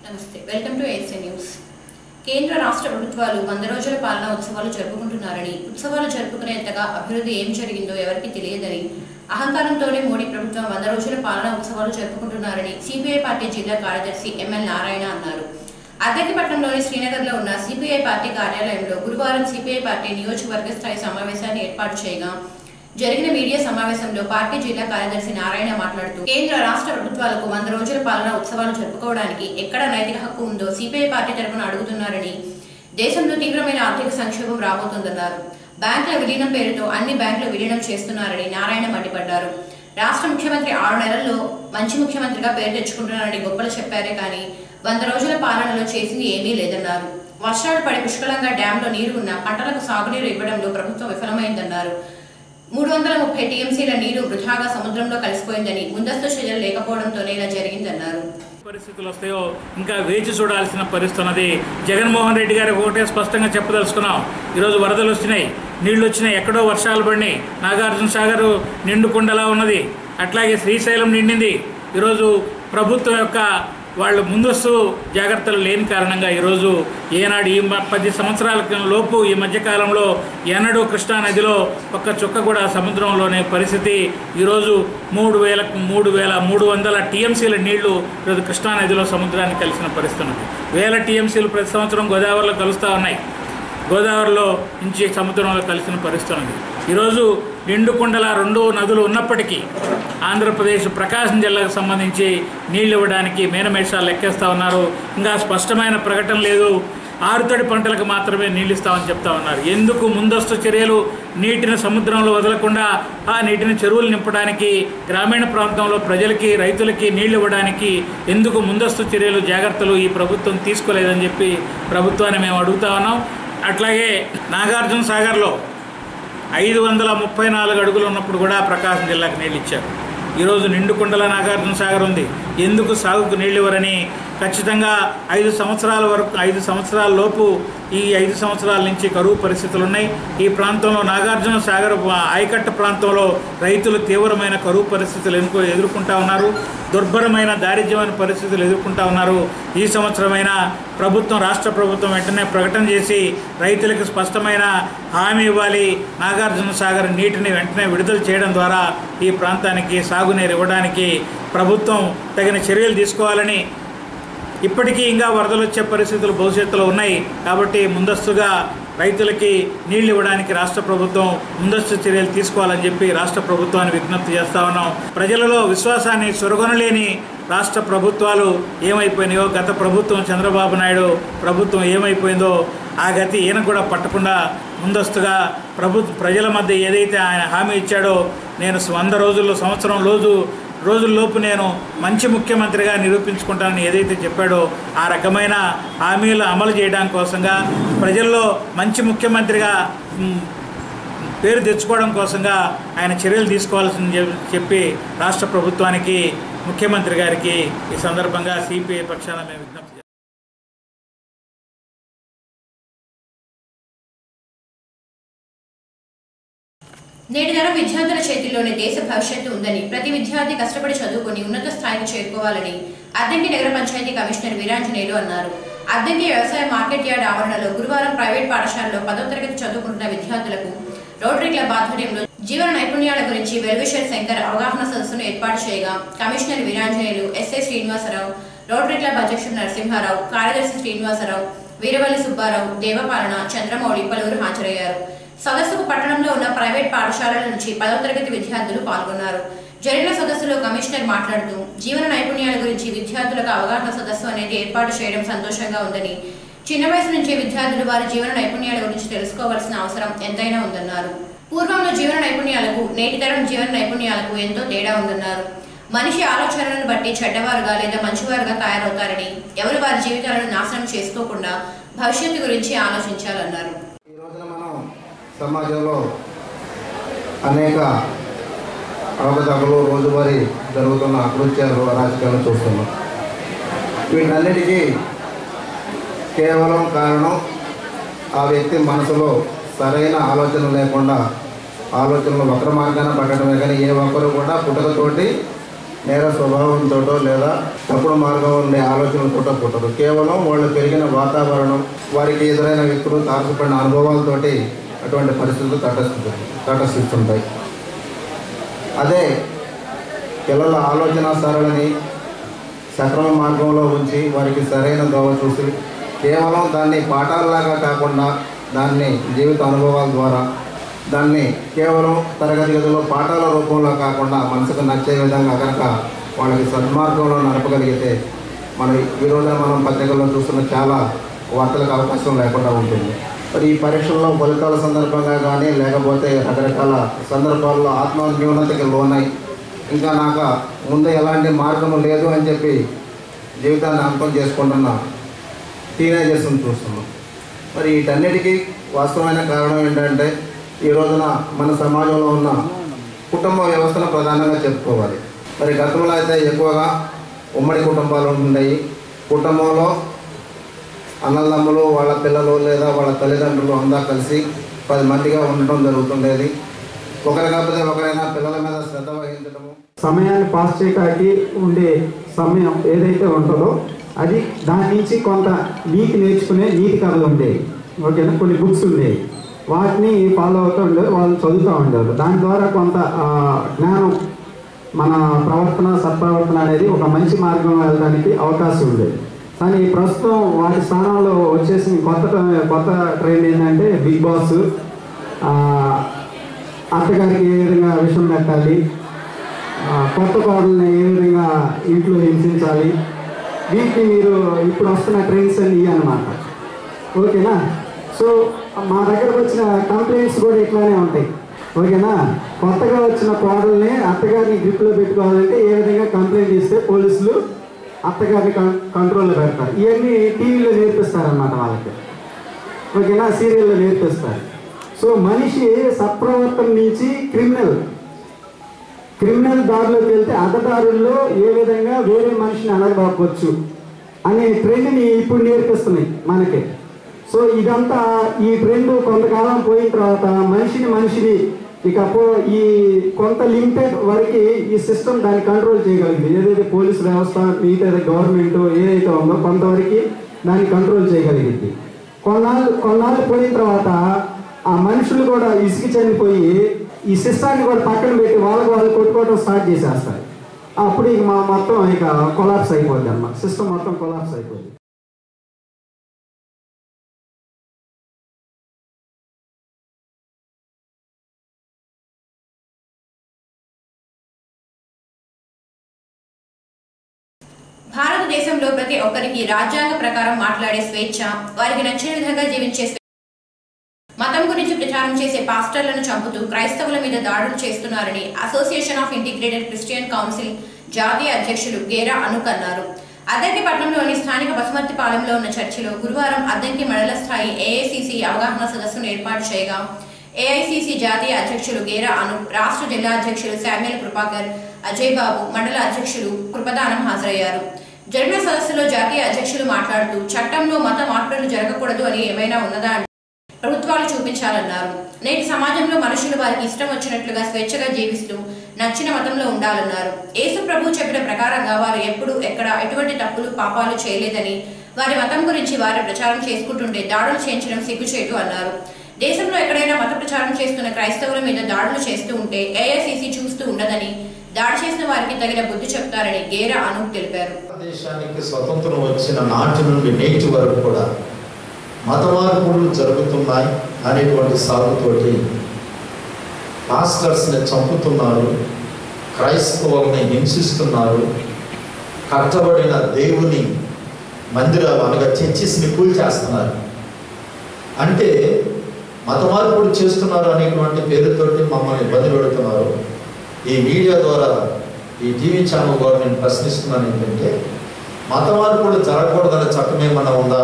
నమస్తే welcome to ASA news కేంద్ర రాష్ట్ర ప్రభుత్వాలు వంద రోజుల పాలన ఉత్సవాలు జరుపుకుంటున్నారని ఉత్సవాలు జరుపుకునేంతగా అభివృద్ధి ఏం జరిగిందో ఎవరికి తెలియదని అహంకారంతోనే మోడీ ప్రభుత్వం వంద రోజుల పాలన ఉత్సవాలు జరుపుకుంటున్నారని సిపిఐ పార్టీ జిల్లా కార్యదర్శి ఎంఎల్ నారాయణ అన్నారు అద్దెకిపట్నంలోని శ్రీనగర్లో ఉన్న సిపిఐ పార్టీ కార్యాలయంలో గురువారం సిపిఐ పార్టీ నియోజకవర్గ స్థాయి సమావేశాన్ని ఏర్పాటు చేయగా జరిగిన మీడియా సమావేశంలో పార్టీ జిల్లా కార్యదర్శి నారాయణ మాట్లాడుతూ కేంద్ర రాష్ట్ర ప్రభుత్వాలకు వంద రోజుల పాలన ఉత్సవాలు జరుపుకోవడానికి ఎక్కడ నైతిక హక్కు ఉందో సిపిఐ పార్టీ తరపున అడుగుతున్నారని దేశంలో తీవ్రమైన ఆర్థిక సంక్షోభం రాబోతోందన్నారు బ్యాంకుల విలీనం పేరుతో అన్ని బ్యాంకులు విలీనం చేస్తున్నారని నారాయణ మండిపడ్డారు రాష్ట్ర ముఖ్యమంత్రి ఆరు నెలల్లో మంచి ముఖ్యమంత్రిగా పేరు తెచ్చుకుంటున్నారని గొప్పలు చెప్పారే కానీ వంద రోజుల పాలనలో చేసింది ఏమీ లేదన్నారు వర్షాలు పడి పుష్కలంగా డ్యాంలో నీరు ఉన్న పంటలకు సాగునీరు ఇవ్వడంలో ప్రభుత్వం విఫలమైందన్నారు మూడు వందల ముప్పై టీఎంసీల నీరు వృధాగా సముద్రంలో కలిసిపోయిందని ముందస్తు చర్యలు లేకపోవడంతోనే ఇలా జరిగిందన్నారు పరిస్థితులు వస్తాయో ఇంకా వేచి చూడాల్సిన పరిస్థితి ఉన్నది జగన్మోహన్ రెడ్డి గారు ఒకటే స్పష్టంగా చెప్పదలుచుకున్నాం ఈరోజు వరదలు వచ్చినాయి నీళ్లు వచ్చినాయి ఎక్కడో వర్షాలు పడినాయి నాగార్జున సాగర్ నిండు కుండలా ఉన్నది అట్లాగే శ్రీశైలం నిండింది ఈరోజు ప్రభుత్వం యొక్క వాళ్ళు ముందస్తు జాగ్రత్తలు లేని కారణంగా ఈరోజు ఏనాడు ఈ మ- పది సంవత్సరాల క్రితం లోపు ఈ మధ్యకాలంలో ఎన్నడూ కృష్ణా నదిలో ఒక్క చుక్క కూడా సముద్రంలోనే పరిస్థితి ఈరోజు మూడు వేల మూడు వేల మూడు వందల టీఎంసీల నీళ్లు ఈరోజు కృష్ణా నదిలో సముద్రాన్ని కలిసిన పరిస్థితి ఉంది వేల టీఎంసీలు ప్రతి సంవత్సరం గోదావరిలో కలుస్తూ ఉన్నాయి గోదావరిలో నుంచి సముద్రంలో కలిసిన పరిస్థితి ఉంది ఈరోజు నిండు కుండల రెండు నదులు ఉన్నప్పటికీ ఆంధ్రప్రదేశ్ ప్రకాశం జిల్లాకు సంబంధించి నీళ్లు ఇవ్వడానికి మేనమేషాలు లెక్కేస్తూ ఉన్నారు ఇంకా స్పష్టమైన ప్రకటన లేదు ఆరుతడి పంటలకు మాత్రమే నీళ్ళు ఇస్తామని చెప్తా ఉన్నారు ఎందుకు ముందస్తు చర్యలు నీటిని సముద్రంలో వదలకుండా ఆ నీటిని చెరువులు నింపడానికి గ్రామీణ ప్రాంతంలో ప్రజలకి రైతులకి నీళ్లు ఇవ్వడానికి ఎందుకు ముందస్తు చర్యలు జాగ్రత్తలు ఈ ప్రభుత్వం తీసుకోలేదని చెప్పి ప్రభుత్వాన్ని మేము అడుగుతా ఉన్నాం అట్లాగే నాగార్జున సాగర్లో ఐదు వందల ముప్పై నాలుగు అడుగులు ఉన్నప్పుడు కూడా ప్రకాశం జిల్లాకు నీళ్ళు ఇచ్చారు ఈరోజు నిండుకుండల నాగార్జున సాగర్ ఉంది ఎందుకు సాగుకు నీళ్ళు ఇవ్వరని ఖచ్చితంగా ఐదు సంవత్సరాల వరకు ఐదు సంవత్సరాల లోపు ఈ ఐదు సంవత్సరాల నుంచి కరువు పరిస్థితులు ఉన్నాయి ఈ ప్రాంతంలో నాగార్జున సాగర్ ఆయకట్ట ప్రాంతంలో రైతులు తీవ్రమైన కరువు పరిస్థితులు ఎదుర్కొ ఎదుర్కొంటా ఉన్నారు దుర్భరమైన దారిద్ర్యమైన పరిస్థితులు ఎదుర్కొంటా ఉన్నారు ఈ సంవత్సరమైన ప్రభుత్వం రాష్ట్ర ప్రభుత్వం వెంటనే ప్రకటన చేసి రైతులకు స్పష్టమైన హామీ ఇవ్వాలి నాగార్జున సాగర్ నీటిని వెంటనే విడుదల చేయడం ద్వారా ఈ ప్రాంతానికి సాగునీరు ఇవ్వడానికి ప్రభుత్వం తగిన చర్యలు తీసుకోవాలని ఇప్పటికీ ఇంకా వరదలు వచ్చే పరిస్థితులు భవిష్యత్తులో ఉన్నాయి కాబట్టి ముందస్తుగా రైతులకి నీళ్లు ఇవ్వడానికి రాష్ట్ర ప్రభుత్వం ముందస్తు చర్యలు తీసుకోవాలని చెప్పి రాష్ట్ర ప్రభుత్వాన్ని విజ్ఞప్తి చేస్తా ఉన్నాం ప్రజలలో విశ్వాసాన్ని సొరగొనలేని రాష్ట్ర ప్రభుత్వాలు ఏమైపోయినాయో గత ప్రభుత్వం చంద్రబాబు నాయుడు ప్రభుత్వం ఏమైపోయిందో ఆ గతి ఈయన కూడా పట్టకుండా ముందస్తుగా ప్రభుత్వ ప్రజల మధ్య ఏదైతే ఆయన హామీ ఇచ్చాడో నేను వంద రోజుల్లో సంవత్సరం రోజు రోజుల్లోపు నేను మంచి ముఖ్యమంత్రిగా నిరూపించుకుంటానని ఏదైతే చెప్పాడో ఆ రకమైన హామీలు అమలు చేయడం కోసంగా ప్రజల్లో మంచి ముఖ్యమంత్రిగా మ్, పేరు తెచ్చుకోవడం కోసంగా ఆయన చర్యలు తీసుకోవాల్సింది చెప్- చెప్పి రాష్ట్ర ప్రభుత్వానికి ముఖ్యమంత్రి గారికి ఈ సందర్భంగా సిపిఐ పక్షాన మేము విజ్ఞప్తి చేస్తాం. నేటి తరం విద్యార్థుల చేతిలోనే దేశ భవిష్యత్తు ఉందని ప్రతి విద్యార్థి కష్టపడి చదువుకొని ఉన్నత స్థాయికి చేరుకోవాలని అద్దంకి నగర పంచాయతీ కమిషనర్ వీరాంజనేయులు అన్నారు అద్దంకి వ్యవసాయ మార్కెట్ యార్డ్ ఆవరణలో గురువారం ప్రైవేట్ పాఠశాలలో పదో తరగతి చదువుకుంటున్న విద్యార్థులకు రోటరీ క్లబ్ ఆధ్వర్యంలో జీవన నైపుణ్యాల గురించి వెల్విషర్ శంకర్ అవగాహన సదస్సును ఏర్పాటు చేయగా commissioner Veeranjaneyulu SI Srinivasarao rotary club అధ్యక్షుడు నరసింహారావు కార్యదర్శి శ్రీనివాసరావు వీరవల్లి సుబ్బారావు దేవపాలన చంద్రమౌళి పలువురు హాజరయ్యారు సదస్సుకు పట్టణంలో ఉన్న ప్రైవేట్ పాఠశాలల నుంచి పదవ తరగతి విద్యార్థులు పాల్గొన్నారు జరిగిన సదస్సులో కమిషనర్ మాట్లాడుతూ జీవన నైపుణ్యాల గురించి విద్యార్థులకు అవగాహన సదస్సు అనేది ఏర్పాటు చేయడం సంతోషంగా ఉందని చిన్న వయసు నుంచి విద్యార్థులు వారి జీవన నైపుణ్యాల గురించి తెలుసుకోవాల్సిన అవసరం ఎంతైనా ఉందన్నారు పూర్వంలో జీవన నైపుణ్యాలకు నేటి తరం జీవన నైపుణ్యాలకు ఎంతో తేడా ఉందన్నారు మనిషి ఆలోచనలను బట్టి చెడ్డవారుగా లేదా మంచివారుగా తయారవుతారని ఎవరు వారి జీవితాలను నాశనం చేసుకోకుండా భవిష్యత్తు గురించి ఆలోచించాలన్నారు ఈ రోజున మనం సమాజంలో అనేక అవకతవకలు రోజువారీ జరుగుతున్న అకృత్యాలు అరాచకాలను చూస్తున్నాం వీటన్నిటికీ కేవలం కారణం ఆ వ్యక్తి మనసులో సరైన ఆలోచన లేకుండా ఆలోచనలు వక్ర మార్గాన పడటమే కానీ ఏ ఒక్కరు కూడా పుట్టుకతోటి నేర స్వభావంతో లేదా తప్పుడు మార్గం ఉండే ఆలోచనలు పుట్ట పుట్టరు కేవలం వాళ్ళు పెరిగిన వాతావరణం వారికి ఎదురైన వ్యక్తులు తారసపడిన అనుభవాలతోటి అటువంటి పరిస్థితులు తటస్థి తటస్థిస్తుంటాయి అదే పిల్లల ఆలోచన సరళని సక్రమ మార్గంలో ఉంచి వారికి సరైన దోవ చూసి కేవలం దాన్ని పాఠాలలాగా కాకుండా దాన్ని జీవిత అనుభవాల ద్వారా దాన్ని కేవలం తరగతి గదిలో పాఠాల రూపంలో కాకుండా మనసుకు నచ్చే విధంగా కనుక వాళ్ళకి సన్మార్గంలో నడపగలిగితే మన ఈ రోజున మనం పత్రికల్లో చూస్తున్న చాలా వార్తలకు అవకాశం లేకుండా ఉంటుంది మరి ఈ పరీక్షల్లో ఫలితాల సందర్భంగా కానీ లేకపోతే రకరకాల సందర్భాల్లో ఆత్మ న్యూనతకి లోనై ఇంకా నాకు ముందు ఎలాంటి మార్గం లేదు అని చెప్పి జీవితాన్ని అంతం చేసుకుంటున్న టీనేజర్స్ని చూస్తున్నాం మరి వీటన్నిటికీ వాస్తవమైన కారణం ఏంటంటే ఈ రోజున మన సమాజంలో ఉన్న కుటుంబ వ్యవస్థను ప్రధానంగా చెప్పుకోవాలి మరి గతంలో అయితే ఎక్కువగా ఉమ్మడి కుటుంబాలు ఉంటున్నాయి కుటుంబంలో అన్నదమ్ములు వాళ్ళ పిల్లలు లేదా వాళ్ళ తల్లిదండ్రులు అంతా కలిసి పది మందిగా ఉండటం జరుగుతుండేది ఒకరి కాకపోతే ఒకరైనా పిల్లల మీద శ్రద్ధ వహించడము సమయాన్ని పాస్ చేయడానికి ఉండే సమయం ఏదైతే ఉంటుందో అది దాని నుంచి కొంత నీతి నేర్చుకునే నీతి కథలు ఉండేవి ఓకేనా కొన్ని బుక్స్ ఉండేవి వాటిని ఫాలో అవుతూ ఉండేది వాళ్ళు చదువుతూ ఉండేవారు దాని ద్వారా కొంత ఆ, జ్ఞానం మన ప్రవర్తన సత్ప్రవర్తన అనేది ఒక మంచి మార్గంలో వెళ్ళడానికి అవకాశం ఉండేది కానీ ప్రస్తుతం వాటి స్థానంలో వచ్చేసిన కొత్త కొత్త ట్రెండ్ ఏంటంటే బిగ్ బాస్ ఆ, అత్తగారికి ఏ విధంగా విషం పెట్టాలి ఆ, కొత్త కోడల్ని ఏ విధంగా ఇంట్లో హింసించాలి వీటిని మీరు ఇప్పుడు వస్తున్న ట్రెండ్స్ అన్ని ఇవి అనమాట ఓకేనా సో మా దగ్గరకు వచ్చిన కంప్లైంట్స్ కూడా ఇట్లానే ఉంటాయి ఓకేనా కొత్తగా వచ్చిన కోడల్ని అత్తగారిని గ్రిప్లో పెట్టుకోవాలంటే ఏ విధంగా కంప్లైంట్ ఇస్తే పోలీసులు అత్తగారిని కం- కంట్రోల్లో పెడతారు ఇవన్నీ టీవీలో నేర్పిస్తారన్నమాట వాళ్ళకి ఓకేనా సీరియల్లో నేర్పిస్తారు సో మనిషి సత్ప్రవర్తన నుంచి క్రిమినల్ క్రిమినల్ దారిలోకి వెళ్తే అడ్డదారుల్లో ఏ విధంగా వేరే మనిషిని అడగవచ్చు అనే ట్రెండ్ని ఇప్పుడు నేర్పిస్తున్నాయి మనకి సో ఇదంతా ఈ ట్రెండ్ కొంతకాలం పోయిన తర్వాత మనిషిని మనిషిని ఇక పో ఈ కొంత లిమిటెడ్ వరకు ఈ సిస్టమ్ దాన్ని కంట్రోల్ చేయగలిగింది ఏదైతే పోలీస్ వ్యవస్థ మిగతా గవర్నమెంట్ ఏదైతే ఉందో కొంతవరకు దాన్ని కంట్రోల్ చేయగలిగింది కొన్నాళ్ళు కొన్నాళ్ళు పోయిన తర్వాత ఆ మనుషులు కూడా ఇసుక చనిపోయి ఈ సిస్టాన్ని కూడా పక్కన పెట్టి వాళ్ళకి వాళ్ళు కొట్టుకోవడం స్టార్ట్ చేసేస్తారు అప్పుడు ఇక మా మొత్తం ఇక కొలాప్స్ అయిపోద్ది అన్నమాట సిస్టమ్ మొత్తం కొలాప్స్ అయిపోద్ది భారతదేశంలో ప్రతి ఒక్కరికి రాజ్యాంగ ప్రకారం మాట్లాడే స్వేచ్ఛ వారికి నచ్చిన విధంగా జీవించే స్వే- మతం గురించి ప్రచారం చేసే పాస్టర్లను చంపుతూ క్రైస్తవుల మీద దాడులు చేస్తున్నారని association of integrated Christian council జాతీయ అధ్యక్షులు గేరా అనుక్ అన్నారు అద్దంకి పట్టణంలోని స్థానిక బసుమర్తిపాలెంలో ఉన్న చర్చిలో గురువారం అద్దంకి మండల స్థాయి ఏఐసిసి అవగాహన సదస్సును ఏర్పాటు చేయగా ఏఐసిసి జాతీయ అధ్యక్షులు గేరా అను రాష్ట్ర జిల్లా అధ్యక్షులు శామ్యుల్ కృపాకర్ అజయ్ బాబు మండల అధ్యక్షులు కృపదానం హాజరయ్యారు జరిగిన సదస్సులో జాతీయ అధ్యక్షులు మాట్లాడుతూ చట్టంలో మత మార్పులు జరగకూడదు అని ఏమైనా ఉన్నదా అంటే ప్రభుత్వాలు చూపించాలన్నారు నేటి సమాజంలో మనుషులు వారికి ఇష్టం వచ్చినట్లుగా స్వేచ్ఛగా జీవిస్తూ నచ్చిన మతంలో ఉండాలన్నారు యేసు ప్రభు చెప్పిన ప్రకారంగా వారు ఎప్పుడు ఎక్కడ ఎటువంటి తప్పులు పాపాలు చేయలేదని వారి మతం గురించి వారు ప్రచారం చేసుకుంటుంటే దాడులు చేయించడం సిగ్గుచేటు అన్నారు దేశంలో ఎక్కడైనా మత ప్రచారం చేస్తున్న క్రైస్తవుల మీద దాడులు చేస్తూ ఉంటే ఏఐసిసి చూస్తూ ఉండదని దాడి చేసిన వారికి తగిన బుద్ధి చెప్తారని గేరా అనూప్ తెలిపారు భారతదేశానికి స్వతంత్రం వచ్చిన నాటి నుండి నేటి వరకు కూడా మత మార్పులు జరుగుతున్నాయి అనేటువంటి సాగుతోటి పాస్టర్స్ని చంపుతున్నారు క్రైస్తవుల్ని హింసిస్తున్నారు కట్టబడిన దేవుని మందిరాలు అనగా చర్చిస్ని కూల్చేస్తున్నారు అంటే మత మార్పులు చేస్తున్నారు అనేటువంటి పేరుతోటి మమ్మల్ని ఇబ్బంది పెడుతున్నారు ఈ మీడియా ద్వారా ఈ టీవీ ఛానల్ ద్వారా నేను ప్రశ్నిస్తున్నాను ఏంటంటే మత మార్పులు జరగకూడదనే చట్టం ఏమైనా ఉందా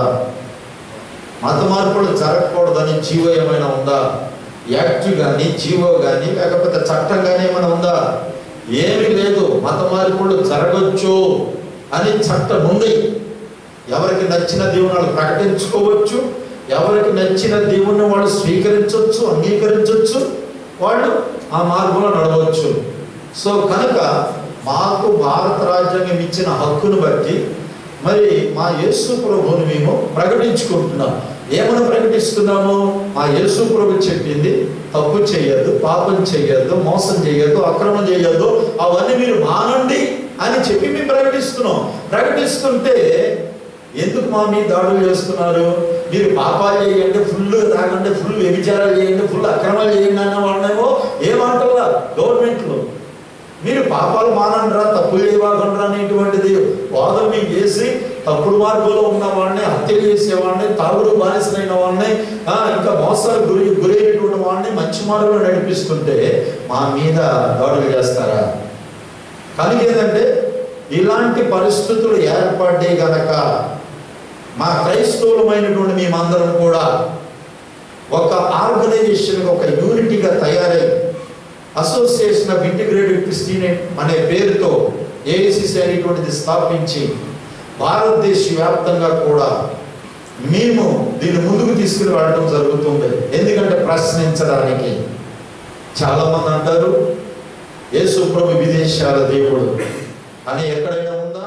మత మార్పులు జరగకూడదని జీవో ఏమైనా ఉందా యాక్ట్ కానీ జీవో కానీ లేకపోతే చట్టం కానీ ఏమైనా ఉందా ఏమీ లేదు మత మార్పులు జరగచ్చు అని చట్టం ఉంది ఎవరికి నచ్చిన దేవుని వాళ్ళు ప్రకటించుకోవచ్చు ఎవరికి నచ్చిన దేవుణ్ణి వాళ్ళు స్వీకరించవచ్చు అంగీకరించవచ్చు వాళ్ళు ఆ మార్గంలో నడవచ్చు సో కనుక మాకు భారత రాజ్యాంగం ఇచ్చిన హక్కును బట్టి మరి మా యేసు ప్రభువుని మేము ప్రకటించుకుంటున్నాం ఏమని ప్రకటిస్తున్నాము మా యేసు ప్రభు చెప్పింది తప్పు చేయొద్దు పాపం చేయొద్దు మోసం చేయొద్దు అక్రమం చేయొద్దు అవన్నీ మీరు మానండి అని చెప్పి మేము ప్రకటిస్తున్నాం ప్రకటిస్తుంటే ఎందుకు మా మీద దాడులు చేస్తున్నారు మీరు పాపాలు చేయండి ఫుల్ తాగండి ఫుల్ వ్యభిచారాలు చేయండి ఫుల్ అక్రమాలు చేయండి అన్న వాళ్ళేమో ఏమంటారా గవర్నమెంట్లో మీరు పాపాలు మానండ్రా తప్పులు చేయవాకండ్రా అనేటువంటిది వాదం మీకు చేసి తప్పుడు మార్గంలో ఉన్న వాళ్ళని హత్య చేసేవాడిని తాగుడు బానిసలైన వాళ్ళని ఆ, ఇంకా మోసాలు గురి గురైనటువంటి వాళ్ళని మంచి మార్గంలో నడిపిస్తుంటే మా మీద దాడులు చేస్తారా కానీ ఏంటంటే ఇలాంటి పరిస్థితులు ఏర్పడ్డే గనక మా క్రైస్తవులమైనటువంటి మేమందరం కూడా ఒక ఆర్గనైజేషన్ ఒక యూనిటీగా తయారై అసోసియేషన్ ఆఫ్ ఇంటిగ్రేటెడ్ క్రిస్టియన్ అనే పేరుతో ఏఐసిసి అనేటువంటిది స్థాపించి భారతదేశ వ్యాప్తంగా కూడా మేము దీన్ని ముందుకు తీసుకుని వెళ్ళడం జరుగుతుంది ఎందుకంటే ప్రశ్నించడానికి చాలా మంది అంటారు యేసు ప్రభు విదేశాల దేవుడు అని ఎక్కడైనా ఉందా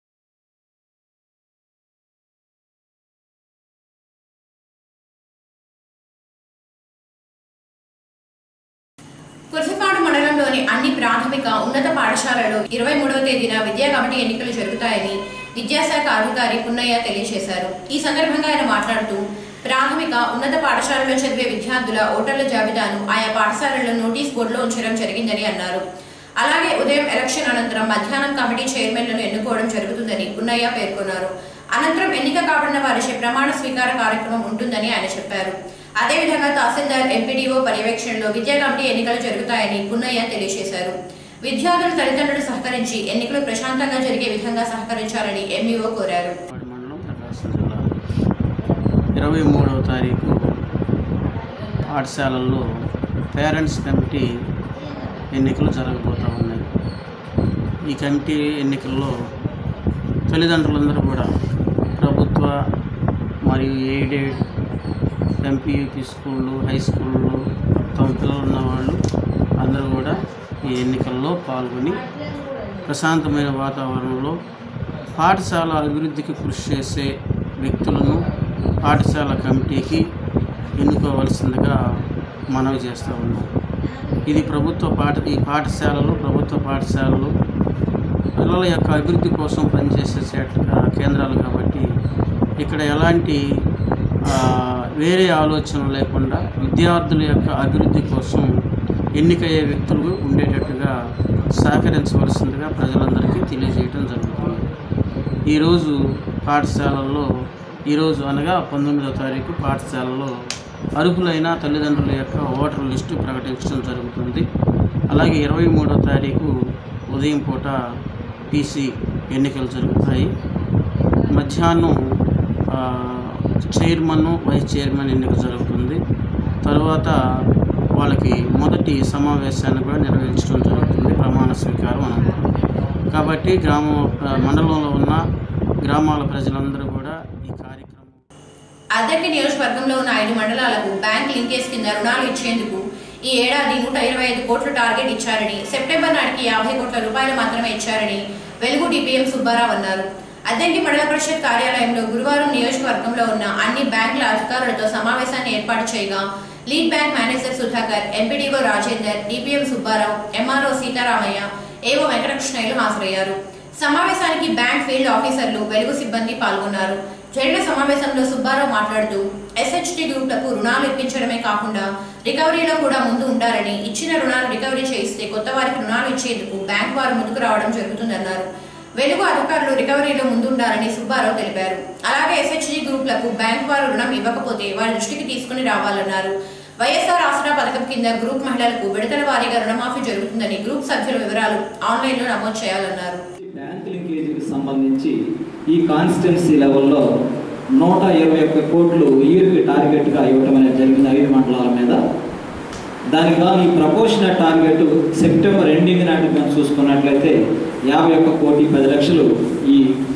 కుర్సిపాడు మండలంలోని అన్ని ప్రాథమిక ఉన్నత పాఠశాలలో ఇరవై మూడవ తేదీన విద్యా కమిటీ ఎన్నికలు జరుగుతాయని విద్యాశాఖ అధికారి పున్నయ్య తెలియజేశారు ఈ సందర్భంగా ఆయన మాట్లాడుతూ ప్రాథమిక ఉన్నత పాఠశాలలో చదివే విద్యార్థుల ఓటర్ల జాబితాను ఆయా పాఠశాలల్లో నోటీస్ బోర్డులో ఉంచడం జరిగిందని అన్నారు అలాగే ఉదయం ఎలక్షన్ అనంతరం మధ్యాహ్నం కమిటీ చైర్మన్లను ఎన్నుకోవడం జరుగుతుందని పున్నయ్య పేర్కొన్నారు అనంతరం ఎన్నిక కాబడిన వారిచే ప్రమాణ స్వీకార కార్యక్రమం ఉంటుందని ఆయన చెప్పారు అదేవిధంగా తహసీల్దార్ ఎంపీడీఓ పర్యవేక్షణలో విద్యా కమిటీ ఎన్నికలు జరుగుతాయని పున్నయ్య తెలియజేశారు విద్యార్థుల తల్లిదండ్రులు సహకరించి ఎన్నికలు ప్రశాంతంగా జరిగే విధంగా సహకరించాలని ఎంఈఓ కోరారు వాడి మండలం ప్రకాశం జిల్లా ఇరవై మూడవ తారీఖు పాఠశాలల్లో పేరెంట్స్ కమిటీ ఎన్నికలు జరగబోతూ ఉన్నాయి ఈ కమిటీ ఎన్నికల్లో తల్లిదండ్రులందరూ కూడా ప్రభుత్వ మరియు ఎయిడెడ్ ఎంపీయూపీ స్కూళ్ళు హై స్కూళ్ళు తమ పిల్లలు ఉన్నవాళ్ళు అందరూ కూడా ఈ ఎన్నికల్లో పాల్గొని ప్రశాంతమైన వాతావరణంలో పాఠశాల అభివృద్ధికి కృషి చేసే వ్యక్తులను పాఠశాల కమిటీకి ఎన్నుకోవలసిందిగా మనవి చేస్తూ ఉన్నాం ఇది ప్రభుత్వ పాఠ ఈ పాఠశాలలు ప్రభుత్వ పాఠశాలలు పిల్లల యొక్క అభివృద్ధి కోసం పనిచేసే చేట- కేంద్రాలు కాబట్టి ఇక్కడ ఎలాంటి ఆ, వేరే ఆలోచన లేకుండా విద్యార్థుల యొక్క అభివృద్ధి కోసం ఎన్నికయ్యే వ్యక్తులు ఉండేటట్టుగా సహకరించవలసిందిగా ప్రజలందరికీ తెలియజేయడం జరుగుతుంది ఈరోజు పాఠశాలల్లో ఈరోజు అనగా పంతొమ్మిదవ తారీఖు పాఠశాలలో అర్హులైన తల్లిదండ్రుల యొక్క ఓటర్ లిస్టు ప్రకటించడం జరుగుతుంది అలాగే ఇరవై మూడో తారీఖు ఉదయం పూట పీసీ ఎన్నికలు జరుగుతాయి మధ్యాహ్నం ఆ, చైర్మన్ వైస్ చైర్మన్ ఎన్నిక జరుగుతుంది తర్వాత వాళ్ళకి మొదటి సమావేశాన్ని కూడా నిర్వహించడం జరుగుతుంది ప్రమాణ స్వీకారం అనంతరం కాబట్టి గ్రామం ఆ, మండలంలో ఉన్న గ్రామాల ప్రజలందరూ కూడా ఈ కార్యక్రమం అద్దెకి నియోజకవర్గంలో ఉన్న ఐదు మండలాలకు బ్యాంక్ లింకేజ్ కింద రుణాలు ఇచ్చేందుకు ఈ ఏడాది నూట ఇరవై ఐదు కోట్ల టార్గెట్ ఇచ్చారని సెప్టెంబర్ నాటికి యాభై కోట్ల రూపాయలు మాత్రమే ఇచ్చారని వెలుగు డిపిఎం సుబ్బారావు అన్నారు అద్దెంకి మండల పరిషత్ కార్యాలయంలో గురువారం నియోజకవర్గంలో ఉన్న అన్ని బ్యాంకుల అధికారులతో సమావేశాన్ని ఏర్పాటు చేయగా lead bank manager Sudhakar MPDO Rajender DPM Subbarao MRO Seetharamaiah AO వెంకటకృష్ణయ్యలు హాజరయ్యారు సమావేశానికి బ్యాంక్ ఫీల్డ్ ఆఫీసర్లు వెలుగు సిబ్బంది పాల్గొన్నారు జరిగిన సమావేశంలో సుబ్బారావు మాట్లాడుతూ ఎస్హెచ్టి గ్రూప్లకు రుణాలు ఇప్పించడమే కాకుండా రికవరీలో కూడా ముందు ఉంటారని ఇచ్చిన రుణాలు రికవరీ చేయిస్తే కొత్త వారికి రుణాలు ఇచ్చేందుకు బ్యాంక్ వారు ముందుకు రావడం జరుగుతుందన్నారు వెలుగు అధికారులు రికవరీలో ముందుండాలని సుబ్బారావు తెలిపారు అలాగే ఎస్హెచ్జి గ్రూప్లకు బ్యాంక్ వారు రుణం ఇవ్వకపోతే వారి దృష్టికి తీసుకుని రావాలన్నారు వైఎస్ఆర్ ఆసరా పథకం కింద గ్రూప్ మహిళలకు విడతల వారీగా రుణమాఫీ జరుగుతుందని గ్రూప్ సభ్యుల వివరాలు ఆన్లైన్లో నమోదు చేయాలన్నారు బ్యాంక్ లింకేజీకి సంబంధించి ఈ కాన్స్టిట్యున్సీ లెవెల్లో నూట ఇరవై ఒక్క కోట్లు ఇయర్కి టార్గెట్గా ఇవ్వటం అనేది జరిగింది ఐదు మండలాల మీద దానికి గాను ఈ ప్రపోర్షనల్ టార్గెట్ సెప్టెంబర్ ఎండింగ్ నాటికి మనం చూసుకున్నట్లయితే యాభై ఒక్క కోటి పది లక్షలు ఈ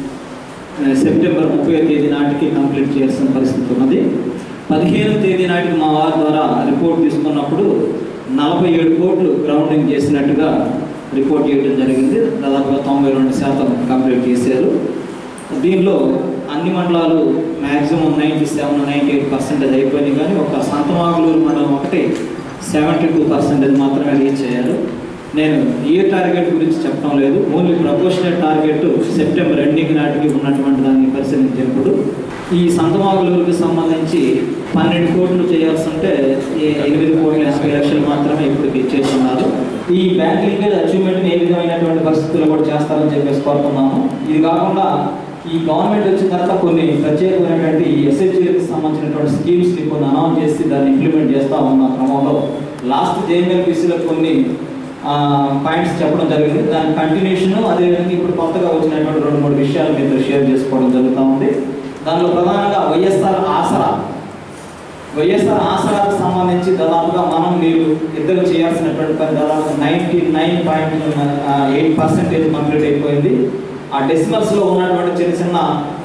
ఆ, సెప్టెంబర్ ముప్పై తేదీ నాటికి కంప్లీట్ చేయాల్సిన పరిస్థితి ఉన్నది పదిహేను తేదీ నాటికి మా వారి ద్వారా రిపోర్ట్ తీసుకున్నప్పుడు నలభై ఏడు కోట్లు గ్రౌండింగ్ చేసినట్టుగా రిపోర్ట్ చేయడం జరిగింది దాదాపుగా తొంభై రెండు శాతం కంప్లీట్ చేశారు దీనిలో అన్ని మండలాలు maximum ninety seven ninety eight percentage అయిపోయినాయి కానీ ఒక సంతమాగులూరు మండలం ఒకటి సెవెంటీ టూ పర్సెంటేజ్ మాత్రమే రీచ్ అయ్యారు నేను ఇయర్ టార్గెట్ గురించి చెప్పడం లేదు only proportional target September ending నాటికి ఉన్నటువంటి దాన్ని పరిశీలించినప్పుడు ఈ సంతమాగులూరుకి సంబంధించి పన్నెండు కోట్లు చేయాల్సి ఉంటే ఈ ఎనిమిది కోట్ల ఎనభై లక్షలు మాత్రమే ఇప్పుడు ఇచ్చేస్తున్నారు ఈ బ్యాంక్ లింకేజ్ అచీవ్మెంట్ని ఏ విధమైనటువంటి పరిస్థితుల్లో కూడా చేస్తారని చెప్పేసి కోరుతున్నాము ఇది కాకుండా ఈ గవర్నమెంట్ వచ్చిన తర్వాత కొన్ని ప్రత్యేకమైనటువంటి ఎస్హెచ్ఏకి సంబంధించినటువంటి స్కీమ్స్ని కొన్ని అనౌన్స్ చేసి దాన్ని ఇంప్లిమెంట్ చేస్తూ ఉన్న క్రమంలో లాస్ట్ జేఎంఎల్పిసిలో కొన్ని పాయింట్స్ చెప్పడం జరిగింది దాని కంటిన్యూషన్ అదేవిధంగా ఇప్పుడు కొత్తగా వచ్చినటువంటి రెండు మూడు విషయాలు మీతో షేర్ చేసుకోవడం జరుగుతూ ఉంది దానిలో ప్రధానంగా వైఎస్ఆర్ ఆసరా వైఎస్ఆర్ ఆసరాకు సంబంధించి దాదాపుగా మనం మీరు ఇద్దరు చేయాల్సినటువంటి పని దాదాపు ninety nine point eight percentage complete అయిపోయింది ఆ డెసిమల్స్లో ఉన్నటువంటి చిన్న చిన్న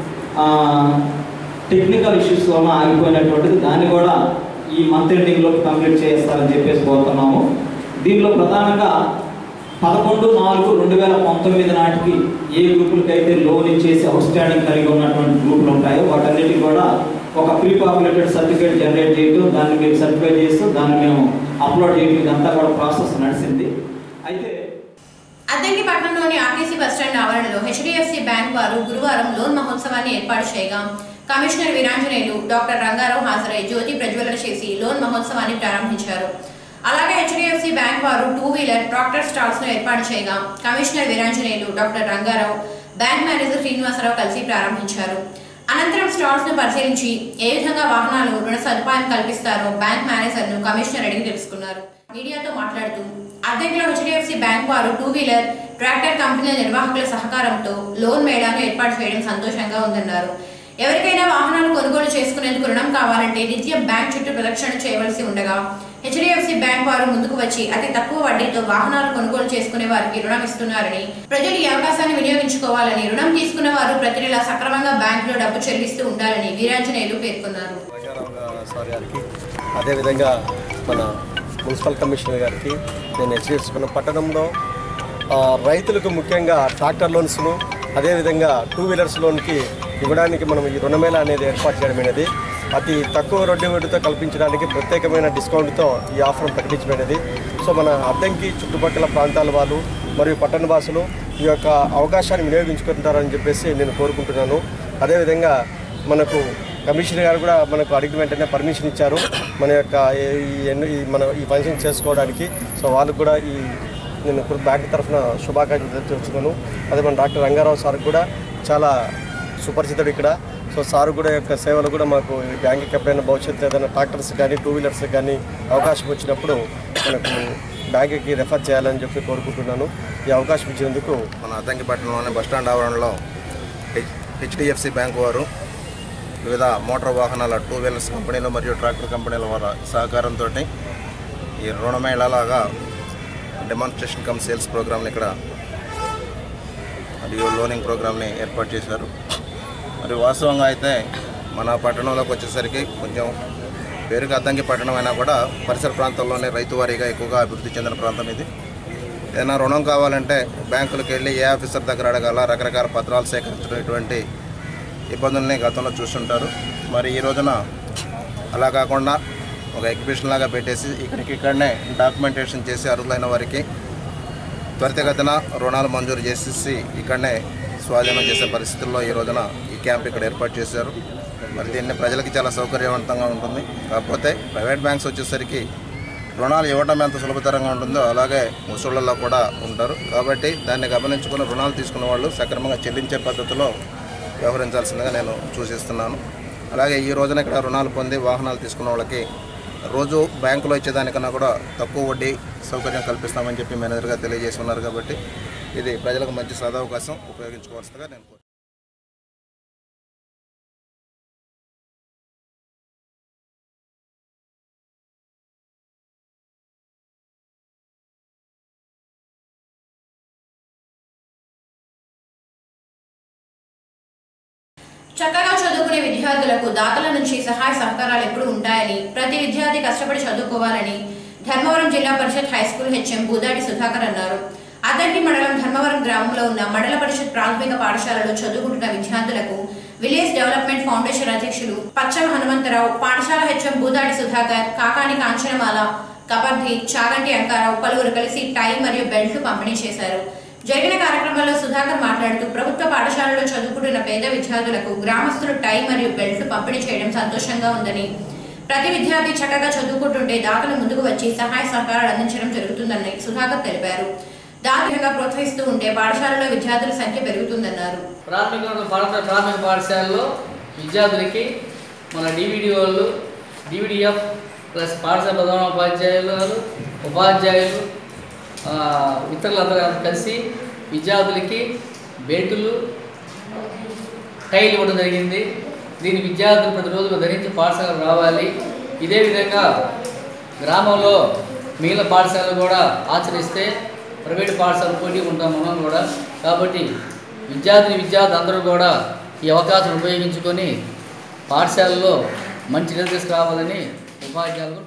టెక్నికల్ ఇష్యూస్ వలన ఆగిపోయినటువంటిది దాన్ని కూడా ఈ మంత్ ఎండింగ్లో కంప్లీట్ చేస్తారని చెప్పేసి కోరుతున్నాము దీనిలో ప్రధానంగా పదకొండు నాలుగు రెండు వేల పంతొమ్మిది నాటికి ఏ గ్రూపులకి అయితే లోన్ ఇచ్చేసి అవుట్ స్టాండింగ్ కలిగి ఉన్నటువంటి గ్రూపులు ఉంటాయో వాటన్నిటికీ కూడా ఒక ప్రీ పాపులేటెడ్ సర్టిఫికేట్ జనరేట్ చేయటం దాన్ని మేము సర్టిఫై చేస్తూ దాన్ని మేము అప్లోడ్ చేయడం ఇదంతా కూడా ప్రాసెస్ నడిచింది అయితే అద్దంకి పట్టణంలోని ఆర్టీసీ బస్టాండ్ ఆవరణలో హెచ్డిఎఫ్సి బ్యాంక్ వారు గురువారం లోన్ మహోత్సవాన్ని ఏర్పాటు చేయగా కమిషనర్ వీరాంజనేయులు డాక్టర్ రంగారావు హాజరై జ్యోతి ప్రజ్వలన చేసి లోన్ మహోత్సవాన్ని ప్రారంభించారు అలాగే హెచ్డిఎఫ్సి బ్యాంక్ వారు టూ వీలర్ ట్రాక్టర్ స్టాల్స్ ను ఏర్పాటు చేయగా commissioner Veeranjaneyulu doctor Rangarao bank manager Srinivasarao కలిసి ప్రారంభించారు అనంతరం స్టాల్స్ ను పరిశీలించి ఏ విధంగా వాహనాలు రుణ సదుపాయం కల్పిస్తారో బ్యాంక్ మేనేజర్ ను కమిషనర్ అడిగి తెలుసుకున్నారు మీడియాతో మాట్లాడుతూ అద్దెంకిలో హెచ్డిఎఫ్సి బ్యాంక్ వారు టూ వీలర్ ట్రాక్టర్ కంపెనీల నిర్వాహకుల సహకారంతో లోన్ మేళాను ఏర్పాటు చేయడం సంతోషంగా ఉందన్నారు ఎవరికైనా వాహనాలు కొనుగోలు చేసుకునేందుకు రుణం కావాలంటే నిత్యం బ్యాంక్ చుట్టూ ప్రదక్షిణ చేయవలసి ఉండగా హెచ్డిఎఫ్సి బ్యాంక్ వారు ముందుకు వచ్చి అతి తక్కువ వడ్డీతో వాహనాలు కొనుగోలు చేసుకునే వారికి రుణం ఇస్తున్నారని ప్రజలు ఈ అవకాశాన్ని వినియోగించుకోవాలని రుణం తీసుకున్న వారు ప్రతి నెలా సక్రమంగా బ్యాంకులో డబ్బు చెల్లిస్తూ ఉండాలని వీరాంజనేయులు పేర్కొన్నారు రంగారావు గా- సార్ గారికి అదేవిధంగా మన మున్సిపల్ కమిషనర్ గారికి నేను హెచ్చరిస్తున్న పట్టణంలో ఆ, రైతులకు ముఖ్యంగా ట్రాక్టర్ లోన్స్ను అదేవిధంగా టూ వీలర్స్ లోన్కి ఇవ్వడానికి మనం ఈ రుణమేళ అనేది ఏర్పాటు చేయడం అనేది అతి తక్కువ రొడ్డి వడ్డీతో కల్పించడానికి ప్రత్యేకమైన డిస్కౌంట్తో ఈ ఆఫర్ ప్రకటించబడినది సో మన అద్దంకి చుట్టుపక్కల ప్రాంతాల వాళ్ళు మరియు పట్టణ వాసులు ఈ యొక్క అవకాశాన్ని వినియోగించుకుంటారని చెప్పేసి నేను కోరుకుంటున్నాను అదేవిధంగా మనకు కమిషనర్ గారు కూడా మనకు అడిగిన వెంటనే పర్మిషన్ ఇచ్చారు మన యొక్క ఈ- ఈ ఎన్ని- ఈ మన ఈ ఫంక్షన్ చేసుకోవడానికి సో వాళ్ళకు కూడా ఈ నేను ఇప్పుడు బ్యాంక్ తరఫున శుభాకాంక్షలు తెలుసుకున్నాను అదే మన డాక్టర్ రంగారావు సార్ కూడా చాలా సుపరిచితుడు ఇక్కడ సో సార్ కూడా యొక్క సేవలు కూడా మాకు ఈ బ్యాంకుకి ఎప్పుడైనా భవిష్యత్తు ఏదైనా ట్రాక్టర్స్ కానీ టూ వీలర్స్ కానీ అవకాశం వచ్చినప్పుడు మనకు బ్యాంకుకి రెఫర్ చేయాలని చెప్పి కోరుకుంటున్నాను ఈ అవకాశం ఇచ్చినందుకు మన అద్దంకిపట్నంలోని బస్టాండ్ ఆవరణలో హెచ్ హెచ్డిఎఫ్సి బ్యాంకు వారు వివిధ మోటార్ వాహనాల టూ వీలర్స్ కంపెనీలు మరియు ట్రాక్టర్ కంపెనీల వారి సహకారంతో ఈ రుణమేళలాగా డెమాన్స్ట్రేషన్ కమ్ సేల్స్ ప్రోగ్రామ్ని ఇక్కడ మరియు లోనింగ్ ప్రోగ్రామ్ని ఏర్పాటు చేశారు మరి వాస్తవంగా అయితే మన పట్టణంలోకి వచ్చేసరికి కొంచెం పేరుకి అద్దంకి పట్టణం అయినా కూడా పరిసర ప్రాంతాల్లోనే రైతు వారీగా ఎక్కువగా అభివృద్ధి చెందిన ప్రాంతం ఇది ఏదైనా రుణం కావాలంటే బ్యాంకులకు వెళ్ళి ఏ ఆఫీసర్ దగ్గర అడగాల రకరకాల పత్రాలు సేకరించడం ఇటువంటి ఇబ్బందుల్ని గతంలో చూస్తుంటారు మరి ఈ రోజున అలా కాకుండా ఒక ఎగ్జిబిషన్ లాగా పెట్టేసి ఇక్కడికి ఇక్కడనే డాక్యుమెంటేషన్ చేసి అర్హులైన వారికి త్వరితగతిన రుణాలు మంజూరు చేసేసి ఇక్కడనే స్వాధీనం చేసే పరిస్థితుల్లో ఈ రోజున ఈ క్యాంప్ ఇక్కడ ఏర్పాటు చేశారు మరి దీన్ని ప్రజలకి చాలా సౌకర్యవంతంగా ఉంటుంది కాకపోతే ప్రైవేట్ బ్యాంక్స్ వచ్చేసరికి రుణాలు ఇవ్వడం ఎంత సులభతరంగా ఉంటుందో అలాగే ముసళ్ళల్లో కూడా ఉంటారు కాబట్టి దాన్ని గమనించుకుని రుణాలు తీసుకున్న వాళ్ళు సక్రమంగా చెల్లించే పద్ధతిలో వ్యవహరించాల్సిందిగా నేను సూచిస్తున్నాను అలాగే ఈ రోజున ఇక్కడ రుణాలు పొంది వాహనాలు తీసుకున్న వాళ్ళకి రోజు బ్యాంకులో ఇచ్చేదానికన్నా కూడా తక్కువ వడ్డీ సౌకర్యం కల్పిస్తామని చెప్పి మేనేజర్గా తెలియజేసి ఉన్నారు కాబట్టి ఇది ప్రజలకు మంచి సదవకాశం ఉపయోగించుకోవాల్సిందిగా నేను కోరుతున్నాను. చక్కగా చదువుకునే విద్యార్థులకు దాతల నుంచి సహాయ సహకారాలు ఎప్పుడు ఉంటాయని ప్రతి విద్యార్థి కష్టపడి చదువుకోవాలని Dharmavaram Zilla Parishad high school HM Budadi Sudhakar అన్నారు అద్దంకి మండలం ధర్మవరం గ్రామంలో ఉన్న మండల పరిషత్ ప్రాథమిక పాఠశాలలో చదువుకుంటున్న విద్యార్థులకు విలేజ్ డెవలప్మెంట్ ఫౌండేషన్ అధ్యక్షులు పచ్చల హనుమంతరావు పాఠశాల హెచ్ఎం బూదాడి సుధాకర్ కాకాని కాంచనమాల కబడ్డీ చాగంటి అంకారావు పలువురు కలిసి టై మరియు బెల్ట్లు పంపిణీ చేశారు జరిగిన కార్యక్రమంలో సుధాకర్ మాట్లాడుతూ ప్రభుత్వ పాఠశాలలో చదువుకుంటున్న పేద విద్యార్థులకు గ్రామస్తులు టై మరియు బెల్ట్లు పంపిణీ చేయడం సంతోషంగా ఉందని ప్రతి విద్యార్థి చక్కగా చదువుకుంటుంటే దాతలు ముందుకు వచ్చి సహాయ సహకారాలు అందించడం జరుగుతుందని సుధాకర్ తెలిపారు దాతలుగా ప్రోత్సహిస్తూ ఉంటే పాఠశాలలో విద్యార్థుల సంఖ్య పెరుగుతుందన్నారు ప్రాథమిక భారత ప్రాథమిక పాఠశాలలో విద్యార్థులకి మన డివిడి వాళ్ళు డివిడిఎఫ్ ప్లస్ పాఠశాల ప్రధాన ఉపాధ్యాయులు ఉపాధ్యాయులు ఆ, ఇతరులందరూ కలిసి విద్యార్థులకి బెల్టులు టైల్ ఇవ్వడం జరిగింది దీని విద్యార్థులు ప్రతిరోజు ధరించి పాఠశాల రావాలి ఇదే విధంగా గ్రామంలో మిగిలిన పాఠశాలలు కూడా ఆచరిస్తే ప్రైవేట్ పాఠశాల పోటీ ఉంటాం మనం కూడా కాబట్టి విద్యార్థిని విద్యార్థి అందరూ కూడా ఈ అవకాశం ఉపయోగించుకొని పాఠశాలలో మంచి రిజల్ట్ తీసుకురావాలని ఉపాధ్యాయులు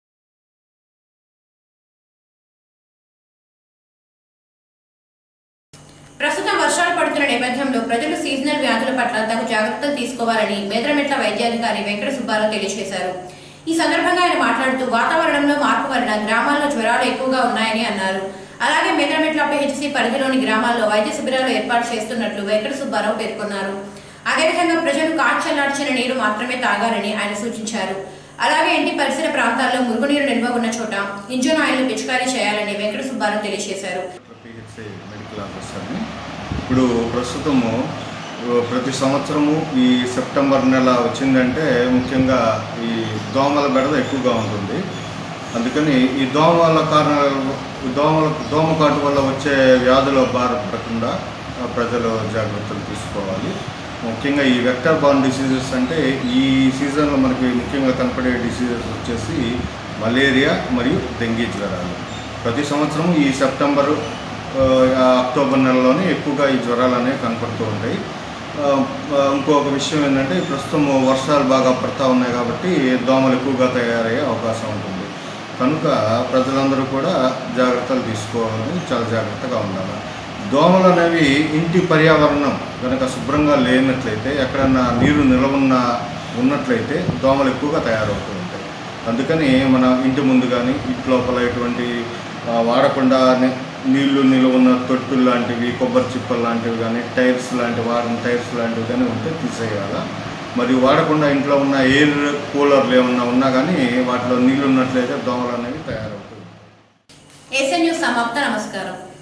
ప్రస్తుతం వర్షాలు పడుతున్న నేపథ్యంలో ప్రజలు సీజనల్ వ్యాధుల పట్ల తగు జాగ్రత్తలు తీసుకోవాలని మేద్రమెట్ల వైద్యాధికారి వెంకట సుబ్బారావు తెలియజేశారు ఈ సందర్భంగా ఆయన మాట్లాడుతూ వాతావరణంలో మార్పు వలన గ్రామాల్లో జ్వరాలు ఎక్కువగా ఉన్నాయని అన్నారు అలాగే మేద్రమెట్ల పిహెచ్సి పరిధిలోని గ్రామాల్లో వైద్య శిబిరాలు ఏర్పాటు చేస్తున్నట్లు వెంకట సుబ్బారావు పేర్కొన్నారు అదేవిధంగా ప్రజలు కాచల్లార్చిన నీరు మాత్రమే తాగాలని ఆయన సూచించారు అలాగే ఇంటి పరిసర ప్రాంతాల్లో మురుగునీరు నిల్వ ఉన్న చోట ఇంజన్ ఆయిల్ పిచికారీ చేయాలని వెంకట సుబ్బారావు తెలియజేశారు పిహెచ్ఐ మెడికల్ ఆఫీసర్ని ఇప్పుడు ప్రస్తుతము ఓ, ప్రతి సంవత్సరము ఈ సెప్టెంబర్ నెల వచ్చిందంటే ముఖ్యంగా ఈ దోమల బెడద ఎక్కువగా ఉంటుంది అందుకని ఈ దోమల కారణాల దోమల దోమ కాటు వల్ల వచ్చే వ్యాధుల బాధపడకుండా ఆ, ప్రజలు జాగ్రత్తలు తీసుకోవాలి ముఖ్యంగా ఈ వెక్టర్ బాన్ డిసీజెస్ అంటే ఈ సీజన్లో మనకి ముఖ్యంగా కనపడే డిసీజెస్ వచ్చేసి మలేరియా మరియు డెంగీ జ్వరాలు ప్రతి సంవత్సరం ఈ సెప్టెంబరు ఆ, అక్టోబర్ నెలలోనే ఎక్కువగా ఈ జ్వరాలు అనేవి కనపడుతూ ఉంటాయి ఆ, ఆ, ఇంకొక విషయం ఏంటంటే ప్రస్తుతం వర్షాలు బాగా పడతా ఉన్నాయి కాబట్టి దోమలు ఎక్కువగా తయారయ్యే అవకాశం ఉంటుంది కనుక ప్రజలందరూ కూడా జాగ్రత్తలు తీసుకోవాలని చాలా జాగ్రత్తగా ఉండాలి దోమలు అనేవి ఇంటి పర్యావరణం కనుక శుభ్రంగా లేనట్లయితే ఎక్కడన్నా నీరు నిలవున్న ఉన్నట్లయితే దోమలు ఎక్కువగా తయారవుతూ ఉంటాయి అందుకని మన ఇంటి ముందు కానీ ఇంటి లోపల ఎటువంటి ఆ, వాడకుండా ని- నీళ్లు నిలువ ఉన్న తొట్టులు లాంటివి కొబ్బరి చిప్పలు లాంటివి కానీ టైర్స్ లాంటి వాడిన టైర్స్ లాంటివి కానీ ఉంటే తీసేయాలా మరియు వాడకుండా ఇంట్లో ఉన్న ఎయిర్ కూలర్లు ఏమన్నా ఉన్నా కానీ వాటిలో నీళ్లు ఉన్నట్లయితే దోమలు అనేవి తయారవుతాయి ఏసీ న్యూస్ సమాప్త నమస్కారం